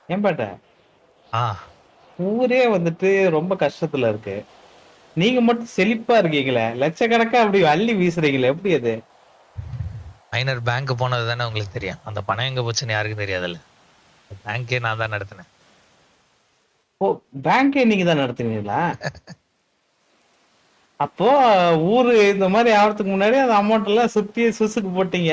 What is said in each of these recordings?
ஏன் பாட்ட ஆ ஊரே வந்துட்டு ரொம்ப கஷ்டத்துல இருக்கு நீங்க மட்டும் செழிப்பா இருக்கீங்களே லட்சக்கணக்கா அப்படி அள்ளி வீசுறீங்களே எப்படி அது மைனர் பேங்க் போனது தானே உங்களுக்கு தெரியும் அந்த பணம் எங்க போச்சுன்னு யாருக்கும் தெரியாதுல்ல பேங்கே நான் தான் நடத்தினேன் ஓ பேங்கே நீங்க தான் நடத்துவீங்களா அப்போ ஊரு இந்த மாதிரி ஆகிறதுக்கு முன்னாடி அந்த அமௌண்ட் எல்லாம் சுத்தி சுசுக்கு போட்டீங்க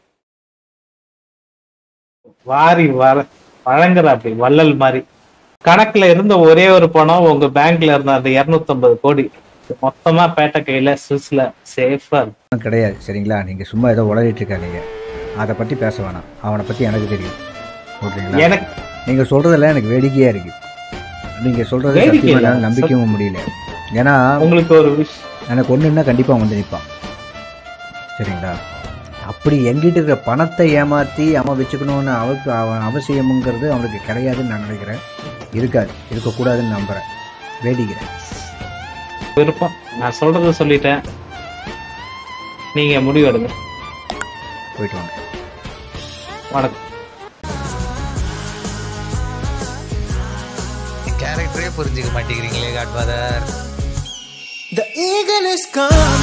வாரி வர வழங்குற அப்படி வள்ளல் மாதிரி கணக்குல இருந்த ஒரே ஒரு பணம் உங்க பேங்க்ல இருந்த அந்த 250 கோடி மொத்தமா பேட்ட கையில சுவிஸ்ல சேஃபா இருக்கு கிடையாது சரிங்களா நீங்கள் சும்மா ஏதோ உளறிட்டு இருக்காதீங்க அதை பற்றி பேச வேணாம் அவனை பற்றி எனக்கு தெரியும் ஓகேங்களா எனக்கு நீங்கள் சொல்கிறதெல்லாம் எனக்கு வேடிக்கையாக இருக்கு நீங்கள் சொல்கிறது வேடிக்கை சத்தியமா இல்ல. என்னால நம்பிக்கவும் முடியல ஏன்னா உங்களுக்கு ஒரு விஷயம் எனக்கு ஒன்றுன்னா கண்டிப்பாக வந்து நிற்பான் சரிங்களா அப்படி எங்கிட்ட இருக்கிற பணத்தை ஏமாற்றி அவன் வச்சுக்கணும்னு அவருக்கு அவன் அவசியமுங்கிறது அவனுக்கு கிடையாதுன்னு நான் நினைக்கிறேன் இருக்காது இருக்கக்கூடாதுன்னு நம்புகிறேன் வேடிக்கிறேன் விருப்பம் நான் சொல்றத சொல்லிட்டேன் நீங்க முடிவெடுங்க போயிட்டு வாங்க வணக்கம் கேரக்டரே புரிஞ்சுக்க மாட்டேங்கிறீங்களே godfather The eagle is gone.